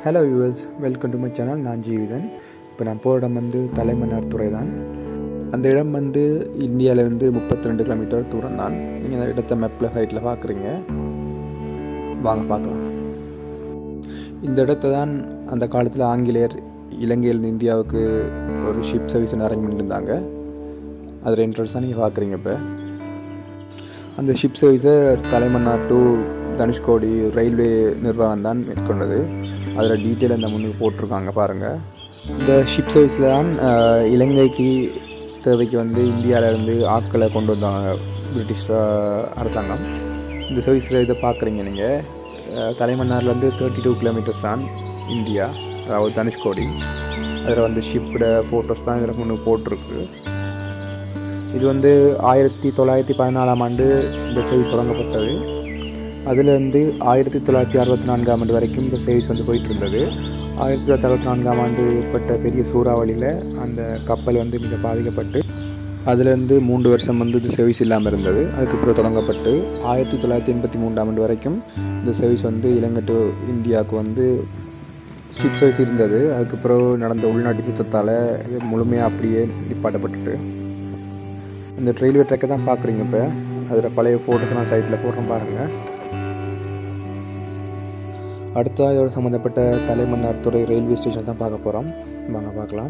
hello US welcome to my channel நான் ஜீவிதன் இப்போ நான் போகிற இடம் வந்து தலைமன்னார் துறை தான் அந்த இடம் வந்து இந்தியாவிலேருந்து முப்பத்தி ரெண்டு கிலோமீட்டர் தூரம் தான் நீங்கள் அந்த இடத்த மேப்பில் ஹைட்டில் பார்க்குறீங்க வாங்க பார்க்கலாம் இந்த இடத்த தான் அந்த காலத்தில் ஆங்கிலேயர் இலங்கையிலேருந்து இந்தியாவுக்கு ஒரு ஷிப் சர்வீஸ் அரேஞ்ச் பண்ணியிருந்தாங்க அதில் என்ட்ரன்ஸ் தான் நீங்கள் பார்க்குறீங்க இப்போ அந்த ஷிப் சர்வீஸை தலைமன்னார் டு தனுஷ்கோடி ரயில்வே நிர்வாகம் தான் மேற்கொண்டது அதில் டீட்டெயில் அந்த முன்னுக்கு போட்டிருக்காங்க பாருங்கள் இந்த ஷிப் சர்வீஸில் தான் அஹ், இலங்கைக்கு தேவைக்கு வந்து இந்தியாவிலேருந்து ஆட்களை கொண்டு வந்தாங்க பிரிட்டிஷ் அஹ், அரசாங்கம் இந்த சர்வீஸில் இதை பார்க்குறீங்க நீங்கள் தலைமன்னார்லேருந்து தேர்ட்டி டூ கிலோமீட்டர்ஸ் தான் இந்தியா அதாவது தனுஷ்கோடி அதில் வந்து ஷிப்போட ஃபோட்டோஸ் தான் இதில் முன்னுக்கு போட்டிருக்கு இது வந்து ஆயிரத்தி தொள்ளாயிரத்தி பதினாலாம் ஆண்டு இந்த சர்வீஸ் தொடங்கப்பட்டது அதிலிருந்து ஆயிரத்தி தொள்ளாயிரத்தி அறுபத்தி நான்காம் ஆண்டு வரைக்கும் இந்த சர்வீஸ் வந்து போயிட்டு இருந்தது ஆயிரத்தி தொள்ளாயிரத்தி அறுபத்தி நான்காம் ஆண்டு ஏற்பட்ட பெரிய சூறாவளியில் அந்த கப்பல் வந்து மிக பாதிக்கப்பட்டு அதுலேருந்து மூன்று வருஷம் வந்து இந்த சர்வீஸ் இல்லாமல் இருந்தது அதுக்கப்புறம் தொடங்கப்பட்டு ஆயிரத்தி தொள்ளாயிரத்தி எண்பத்தி மூன்றாம் ஆண்டு வரைக்கும் இந்த சர்வீஸ் வந்து இலங்கை டு இந்தியாவுக்கு வந்து ஷிப் சர்வீஸ் இருந்தது அதுக்கப்புறம் நடந்த உள்நாட்டு யுத்தத்தால் இது முழுமையாக அப்படியே நிப்பாட்டப்பட்டுட்டு இந்த ரயில்வே ட்ராக்கை தான் பார்க்குறீங்க இப்போ அதில் பழைய ஃபோட்டோஸ் நான் சைட்டில் போடுறேன் பாருங்கள் அடுத்ததாக இதோட சம்மந்தப்பட்ட தலைமன்னார் துறை ரயில்வே ஸ்டேஷன் தான் பார்க்க போகிறோம் வாங்க பார்க்கலாம்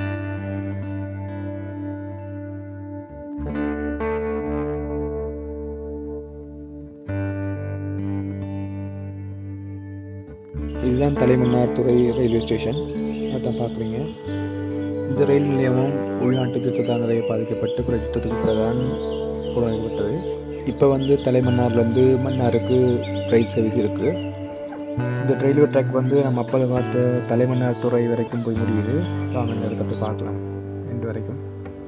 இதுதான் தலைமன்னார் துறை ரயில்வே ஸ்டேஷன் அதான் பார்க்குறீங்க இந்த ரயில் நிலையமும் உள்நாட்டு யுத்தத்தால் நிறைய பாதிக்கப்பட்டு பிற யுத்தத்துக்கு பிறகுதான் புனரமைக்கப்பட்டது இப்போ வந்து தலைமன்னார்லேருந்து மன்னாருக்கு ரயில் சர்வீஸ் இருக்குது இந்த ரயில்வே ட்ராக் வந்து நம்ம அப்போ பார்த்த தலைமன்னார் துறை வரைக்கும் போய் முடியுது வாங்க இந்த இடத்த போய் பார்க்கலாம் ரெண்டு வரைக்கும்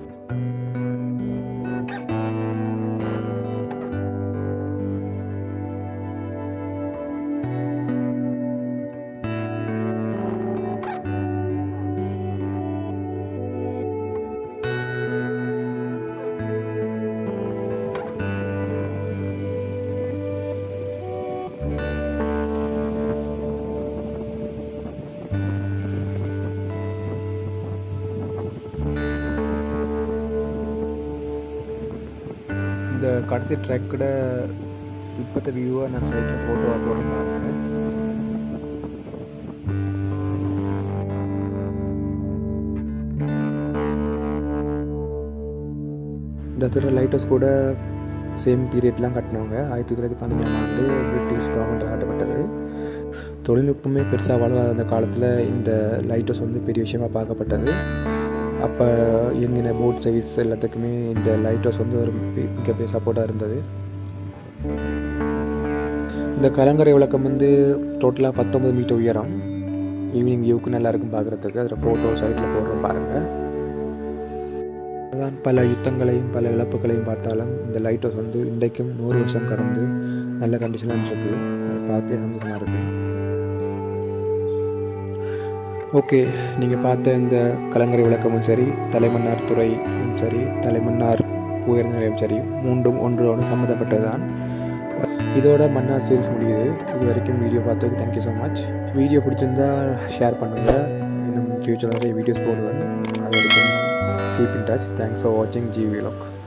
இந்த கடைசி ட்ராக்கோட இப்போத்த வியூவை நான் சைட்டில் ஃபோட்டோவாக போடுறேன் பாருங்க இந்த திரு லைட்டர்ஸ் கூட சேம் பீரியட்லாம் கட்டினவங்க ஆயிரத்தி தொள்ளாயிரத்தி பதினஞ்சாம் ஆண்டு பிரிட்டிஷ் கவர்மெண்ட் கட்டப்பட்டது தொழில்நுட்பமே பெருசாக வளராத அந்த காலத்தில் இந்த லைட்டர்ஸ் வந்து பெரிய விஷயமா பார்க்கப்பட்டது அப்போ இயங்கின போட் சர்வீஸ் எல்லாத்துக்குமே இந்த லைட் ஹவுஸ் வந்து ஒரு பெ- மிகப்பெரிய சப்போர்ட்டாக இருந்தது இந்த கலங்கரை விளக்கம் வந்து டோட்டலாக பத்தொம்பது மீட்டர் உயரம் ஈவினிங் வியூக்கு நல்லா இருக்கும் பார்க்குறதுக்கு அதில் ஃபோட்டோ சைட்டில் போடுறோம் பாருங்கள் அதான் பல யுத்தங்களையும் பல இழப்புகளையும் பார்த்தாலும் இந்த லைட் ஹவுஸ் வந்து இன்றைக்கும் நூறு வருஷம் கடந்து நல்ல கண்டிஷனாக இருக்குது பார்க்க சந்தோஷமாக இருக்குது ஓகே நீங்கள் பார்த்த இந்த கலங்கரை விளக்கமும் சரி தலைமன்னார் துறையும் சரி தலைமன்னார் உயர்ந்த நிலையம் சரி மூன்றும் ஒன்றோடு சம்மந்தப்பட்டது தான் இதோட மன்னார் சீரிஸ் முடியுது இது வரைக்கும் வீடியோ பார்த்ததுக்கு தேங்க்யூ ஸோ மச் வீடியோ பிடிச்சிருந்தா ஷேர் பண்ணுங்கள் இன்னும் ஃப்யூச்சரில் நிறைய வீடியோஸ் போடுவேன் அது வரைக்கும் keep in touch thanks for வாட்சிங் ஜி விலாக்